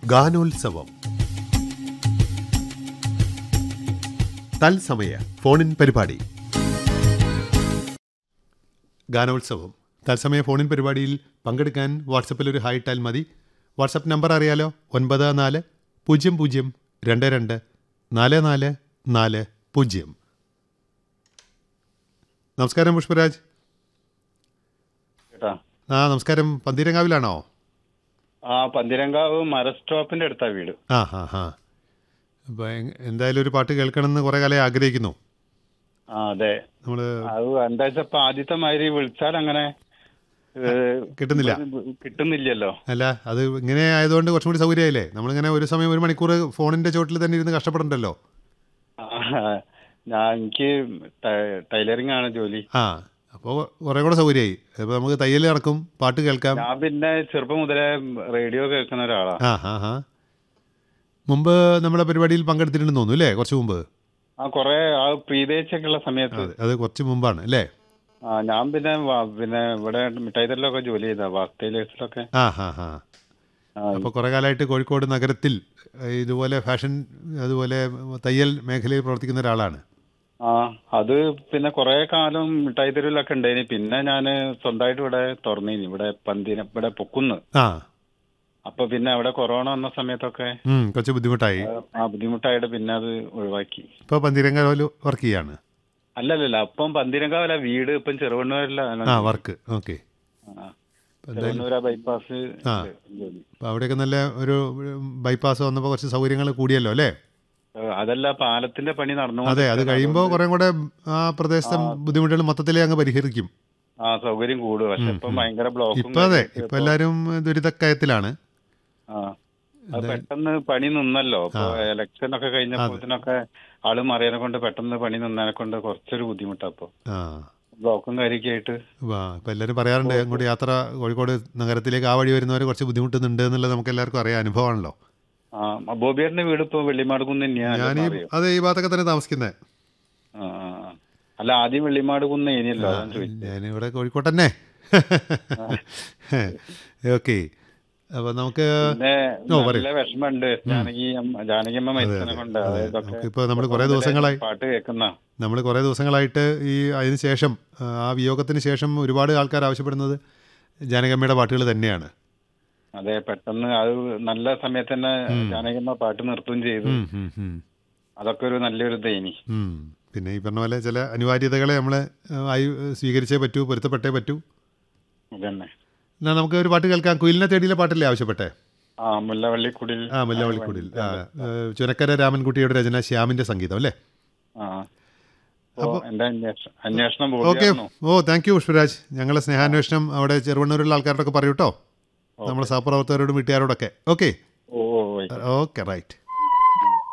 ഗാനോത്സവം തത്സമയ ഫോണിൻ പരിപാടി ഗാനോത്സവം തത്സമയ ഫോണിൻ പരിപാടിയിൽ പങ്കെടുക്കാൻ വാട്സപ്പിൽ ഒരു ഹായ് ഇട്ടാൽ മതി വാട്സപ്പ് നമ്പർ അറിയാലോ ഒൻപത് നാല് പൂജ്യം പൂജ്യം രണ്ട് രണ്ട് നാല് നാല് നാല് പൂജ്യം നമസ്കാരം പുഷ്പരാജ് കേട്ടാ ആ നമസ്കാരം പന്തീരങ്കാവിലാണോ ആ പന്തിരങ്കാവ് മര സ്റ്റോപ്പിന്റെ അടുത്താ വീട് ആ ഹാ ഹാ അപ്പോൾ എന്തായാലും ഒരു പാട്ട് കേൾക്കണമെന്ന് കുറേ കാലം ആഗ്രഹിക്കുന്നു ആ അതെ നമ്മൾ അത് എന്താ വെച്ചപ്പോ ആദ്യത്തെ മാതിരി വിളിച്ചാൽ അങ്ങനെ ഏ, കിട്ടുന്നില്ല കിട്ടുന്നില്ലല്ലോ അല്ല അത് ഇങ്ങനെ ആയതുകൊണ്ട് കുറച്ചും കൂടി സൗകര്യമായില്ലേ നമ്മളിങ്ങനെ ഒരു സമയം ഒരു മണിക്കൂർ ഫോണിൻ്റെ ചോട്ടിൽ തന്നെ ഇരുന്ന് കഷ്ടപ്പെടണ്ടല്ലോ ആ, ഞാൻ എനിക്ക് ടൈ- ടൈലറിംഗ് ആണ് ജോലി ആ അപ്പോൾ കുറേ കൂടെ സൗകര്യമായി അപ്പോൾ നമുക്ക് തയ്യൽ നടക്കും പാട്ട് കേൾക്കാം ഞാൻ പിന്നെ ചെറുപ്പം മുതലേ റേഡിയോ കേൾക്കുന്ന ഒരാളാ ആ ഹാ ഹാ മുമ്പ് നമ്മുടെ പരിപാടിയിൽ പങ്കെടുത്തിട്ടുണ്ടെന്ന് തോന്നുന്നു അല്ലേ കുറച്ച് മുമ്പ് ആ കൊറേ ആ പ്രീതേച്ചൊക്കെ ഉള്ള സമയത്ത് അതെ അത് കുറച്ച് മുമ്പാണ് അല്ലേ ആ ഞാൻ പിന്നെ വ- പിന്നെ ഇവിടെ മിഠായി തെരലൊക്കെ ജോലി ചെയ്ത വാക്ടൈലേഴ്സിലൊക്കെ ആ ഹാ ഹാ ആ, അപ്പോൾ കുറേ കാലമായിട്ട് കോഴിക്കോട് നഗരത്തിൽ ഏഹ്, ഇതുപോലെ ഫാഷൻ അതുപോലെ തയ്യൽ മേഖലയിൽ പ്രവർത്തിക്കുന്ന ഒരാളാണ് ആ അത് പിന്നെ കൊറേ കാലം മിഠായി തെരുവിലൊക്കെ ഉണ്ടായിനി പിന്നെ ഞാന് സ്വന്തമായിട്ട് ഇവിടെ തുറന്നിനി ഇവിടെ പന്തിന ഇവിടെ പൊക്കുന്ന് ആ അപ്പൊ പിന്നെ അവിടെ കൊറോണ വന്ന സമയത്തൊക്കെ ഉം, കുറച്ച് ബുദ്ധിമുട്ടായി ആ ബുദ്ധിമുട്ടായിട്ട് പിന്നെ അത് ഒഴിവാക്കി ഇപ്പോൾ പന്തീരങ്കാവിൽ വർക്ക് ചെയ്യാണ് അല്ലല്ലല്ല അപ്പം പന്തിരങ്കാവല്ല വീട് ഇപ്പം ചെറുവണ്ണൂരല്ല ആ വർക്ക് ഓക്കെ ചെറുവണ്ണൂര ബൈപ്പാസ് ആ. ജോലി അപ്പോൾ അവിടെയൊക്കെ നല്ല ഒരു ബൈപ്പാസ് വന്നപ്പോൾ കുറച്ച് സൗകര്യങ്ങൾ കൂടിയല്ലോ അല്ലേ ഏ, അതല്ല പാലത്തിന്റെ പണി നടന്നു അതെ അത് കഴിയുമ്പോൾ കുറേ കൂടെ ആ പ്രദേശത്തെ ബുദ്ധിമുട്ടുകൾ മൊത്തത്തിലേ അങ്ങ് പരിഹരിക്കും ആ സൗകര്യം കൂടും പക്ഷെ ഇപ്പം ഭയങ്കര ബ്ലോക്കും ഇപ്പം അതെ ഇപ്പം എല്ലാവരും ദുരിതക്കയത്തിലാണ് ആ അത് പെട്ടെന്ന് പണി നിന്നല്ലോ ഇപ്പൊ ഇലക്ഷൻ ഒക്കെ കഴിഞ്ഞപ്പോഴത്തിനൊക്കെ ആള് മറിയനെ കൊണ്ട് പെട്ടെന്ന് പണി നിന്നതിനെ കൊണ്ട് കുറച്ചൊരു ബുദ്ധിമുട്ടാ ഇപ്പൊ ആ ബ്ലോക്കും കാര്യമൊക്കെ ആയിട്ട് വാ ഇപ്പം എല്ലാവരും പറയാറുണ്ട് അങ്ങോട്ട് യാത്ര കോഴിക്കോട് നഗരത്തിലേക്ക് ആ വഴി വരുന്നവർ കുറച്ച് ബുദ്ധിമുട്ടുന്നുണ്ട് എന്നുള്ളത് നമുക്ക് എല്ലാവർക്കും അറിയാം അനുഭവമാണല്ലോ ആ ബോബിയേട്ടന്റെ വീട് ഇപ്പൊ വെള്ളിമാട് കുന്ന് തന്നെയാണ് ഞാൻ ഈ അതെ ഈ ഭാഗത്തൊക്കെ തന്നെ താമസിക്കുന്നത് ആ, ആ, ആ. അല്ല ആദ്യം വെള്ളിമാട് കുന്ന് ഇനിയല്ലോ അതാണ് ചോദിച്ചത് ഞാനിവിടെ കോഴിക്കോട്ട് തന്നെ ഓക്കെ അപ്പോൾ നമുക്ക് പിന്നെ ഓ, പറയൂ. നല്ല വിഷമമുണ്ട് ജാനകി അമ്മ ജാനകി അമ്മ മരിച്ചതിനെ കൊണ്ട് അതായത് നമുക്കിപ്പോൾ നമ്മൾ കുറേ ദിവസങ്ങളായി പാട്ട് കേൾക്കുന്ന നമ്മൾ കുറേ ദിവസങ്ങളായിട്ട് ഈ അതിന് ശേഷം ആ, ആ വിയോഗത്തിന് ശേഷം ഒരുപാട് ആൾക്കാർ ആവശ്യപ്പെടുന്നത് ജാനകമ്മയുടെ പാട്ടുകൾ തന്നെയാണ് അതെ പെട്ടെന്ന് അത് നല്ല സമയത്ത് തന്നെ ജാനകി അമ്മ പാട്ട് നിർത്തുകയും ചെയ്തു ഉം, ഉം, ഉം. അതൊക്കെ ഒരു നല്ലൊരു തേനി ഉം. പിന്നെ ഈ പറഞ്ഞ പോലെ ചില അനിവാര്യതകളെ നമ്മൾ ആയി സ്വീകരിച്ചേ പറ്റൂ പൊരുത്തപ്പെട്ടേ പറ്റൂ അതന്നെ എന്നാൽ നമുക്ക് ഒരു പാട്ട് കേൾക്കാം കുയിലിനെ തേടിയിലെ പാട്ടല്ലേ ആവശ്യപ്പെട്ടെ ആ മുല്ലവള്ളിക്കുടിൽ ആ മുല്ലവള്ളിക്കുടിൽ ആ ഏഹ്, ചുനക്കര രാമൻകുട്ടിയുടെ രചന ശ്യാമിൻ്റെ സംഗീതം അല്ലേ ആ അപ്പോ എന്റെ അന്വേഷണം അന്വേഷണം ഓക്കെ പൂർത്തിയായിരുന്നു ഓ താങ്ക് യു പുഷ്പരാജ് ഞങ്ങളെ സ്നേഹാന്വേഷണം അവിടെ ചെറുവണ്ണൂരുള്ള ആൾക്കാരോടൊക്കെ പറയൂ കേട്ടോ നമ്മുടെ സഹപ്രവർത്തകരോടും വീട്ടുകാരോടൊക്കെ ഓക്കെ ഓ ഓ, ഓ ഓക്കെ റൈറ്റ്